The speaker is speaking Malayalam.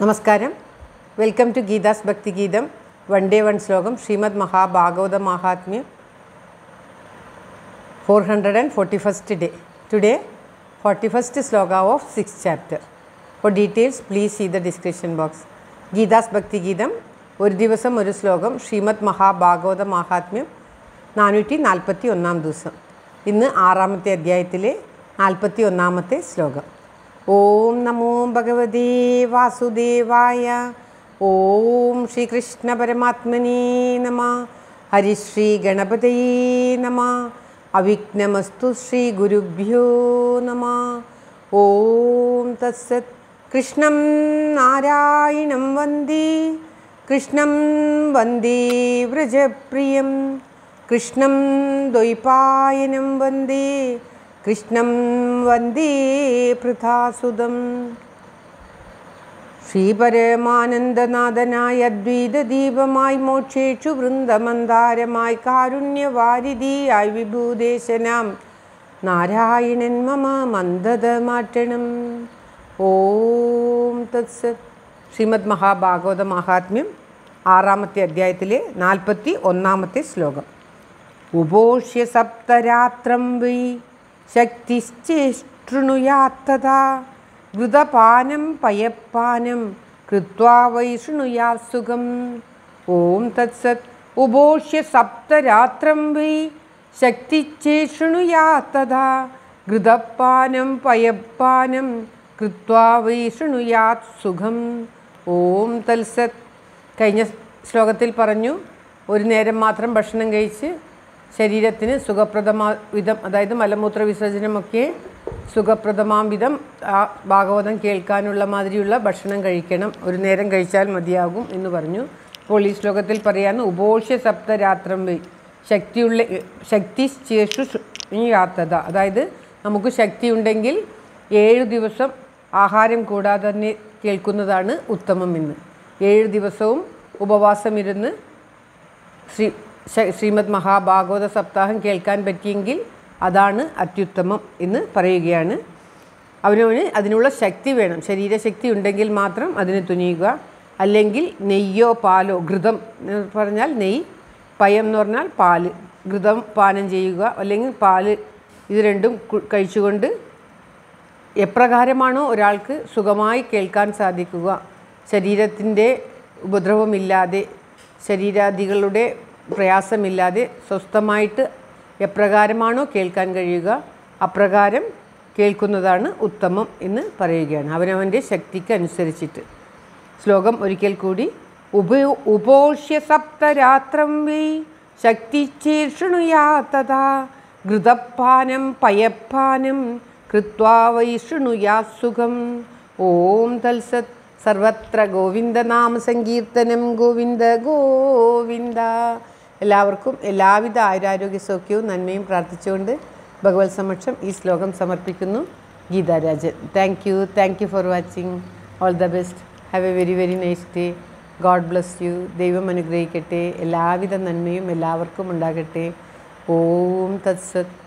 നമസ്കാരം welcome to Geetha's Bhakthigeetham one day one ശ്ലോകം ശ്രീമദ് മഹാഭാഗവത മഹാത്മ്യം four hundred and forty first day today forty first ശ്ലോക of six chapter four details please see the description box Geetha's Bhakthigeetham ഒരു ദിവസം ഒരു ശ്ലോകം ശ്രീമദ് മഹാഭാഗവത മഹാത്മ്യം നാനൂറ്റി നാൽപ്പത്തി ഒന്നാം ദിവസം ഇന്ന് ആറാമത്തെ അധ്യായത്തിലെ നാൽപ്പത്തി ഒന്നാമത്തെ ശ്ലോകം ഓം നമോ ഭഗവതേ വാസുദേവായ ഓം ശ്രീകൃഷ്ണ പരമാത്മനേ നമ ഹരിശ്രീ ഗണപതയേ നമ അവിഘ്നമസ്തു ശ്രീ ഗുരുഭ്യോ നമ ഓം തത്സത് കൃഷ്ണം നാരായണം വന്ദേ കൃഷ്ണം വന്ദേ വ്രജപ്രിയം കൃഷ്ണം ദ്വൈപായനം വന്ദേ കൃഷ്ണം വന്ദേ പൃഥാസുതം ശ്രീപരമാനന്ദനാഥനായ അദ്വൈതദീപമായി മോക്ഷേഷു വൃന്ദമന്ദാരമായി കാരുണ്യവാരിധിയായി വിഭൂദേശനാം നാരായണൻ മമ മന്ദത മാറ്റണം ഓം തത്സത് ശ്രീമദ് മഹാഭാഗവത മഹാത്മ്യം ആറാമത്തെ അധ്യായത്തിലെ നാൽപ്പത്തി ഒന്നാമത്തെ ശ്ലോകം ഉപോഷ്യ സപ്തരാത്രം വൈ ശക്തിശ്ചേഷ്ടൃണുയാത്തതാ ഘൃതപാനം പയപ്പാനം കൃത്വാ വൈ ശൃണുയാ സുഖം ഓം തത്സത് ഉപോഷ്യ സപ്തരാത്രം വൈ ശക്തിച്ചേഷൃണുയാത്തതാ ഘൃതപ്പാനം പയപ്പാനം കൃത്വാ വൈ ശൃണുയാത് സുഖം ഓം തത്സത് കഴിഞ്ഞ ശ്ലോകത്തിൽ പറഞ്ഞു ഒരു നേരം മാത്രം ഭക്ഷണം കഴിച്ച് ശരീരത്തിന് സുഖപ്രദമാ വിധം അതായത് മലമൂത്ര വിസർജനമൊക്കെ സുഖപ്രദമാം വിധം ആ ഭാഗവതം കേൾക്കാനുള്ള മാതിരിയുള്ള ഭക്ഷണം കഴിക്കണം ഒരു നേരം കഴിച്ചാൽ മതിയാകും എന്ന് പറഞ്ഞു അപ്പോൾ ഈ ശ്ലോകത്തിൽ പറയാണ് ഉപോഷ്യ സപ്തരാത്രം വൈ ശക്തിയുള്ള ശക്തി ശേഷു യാത്തത അതായത് നമുക്ക് ശക്തി ഉണ്ടെങ്കിൽ ഏഴ് ദിവസം ആഹാരം കൂടാതെ തന്നെ കേൾക്കുന്നതാണ് ഉത്തമം എന്ന് ഏഴ് ദിവസവും ഉപവാസമിരുന്ന് ശ്രീ ശ്രീമദ് മഹാഭാഗവത സപ്താഹം കേൾക്കാൻ പറ്റിയെങ്കിൽ അതാണ് അത്യുത്തമം എന്ന് പറയുകയാണ് അവനവന് അതിനുള്ള ശക്തി വേണം ശരീരശക്തി ഉണ്ടെങ്കിൽ മാത്രം അതിന് തുനിയുക അല്ലെങ്കിൽ നെയ്യോ പാലോ ഘൃതം എന്ന് പറഞ്ഞാൽ നെയ്യ് പയം എന്ന് പറഞ്ഞാൽ പാല് ഘൃതം പാനം ചെയ്യുക അല്ലെങ്കിൽ പാല് ഇത് രണ്ടും കഴിച്ചുകൊണ്ട് എപ്രകാരമാണോ ഒരാൾക്ക് സുഖമായി കേൾക്കാൻ സാധിക്കുക ശരീരത്തിൻ്റെ ഉപദ്രവമില്ലാതെ ശരീരാദികളുടെ പ്രയാസമില്ലാതെ സ്വസ്ഥമായിട്ട് എപ്രകാരമാണോ കേൾക്കാൻ കഴിയുക അപ്രകാരം കേൾക്കുന്നതാണ് ഉത്തമം എന്ന് പറയുകയാണ് അവനവൻ്റെ ശക്തിക്ക് അനുസരിച്ചിട്ട് ശ്ലോകം ഒരിക്കൽ കൂടി ഉപ ഉപോഷ്യ സപ്തരാത്രം വൈ ശക്തി ശൃണുയാത്തതാ ഘൃതപ്പാനം പയപ്പാനം കൃത്വാ വൈ ശൃണുയാ സുഖം ഓം തൽസത് സർവത്ര ഗോവിന്ദനാമ സങ്കീർത്തനം ഗോവിന്ദ ഗോവിന്ദ എല്ലാവർക്കും എല്ലാവിധ ആയുരാരോഗ്യ സൗഖ്യവും നന്മയും പ്രാർത്ഥിച്ചുകൊണ്ട് ഭഗവത് സമക്ഷം ഈ ശ്ലോകം സമർപ്പിക്കുന്നു Geetharajan thank you thank you for watching all the best have a very very nice day God bless you ദൈവം അനുഗ്രഹിക്കട്ടെ എല്ലാവിധ നന്മയും എല്ലാവർക്കും ഉണ്ടാകട്ടെ ഓം തത്സത്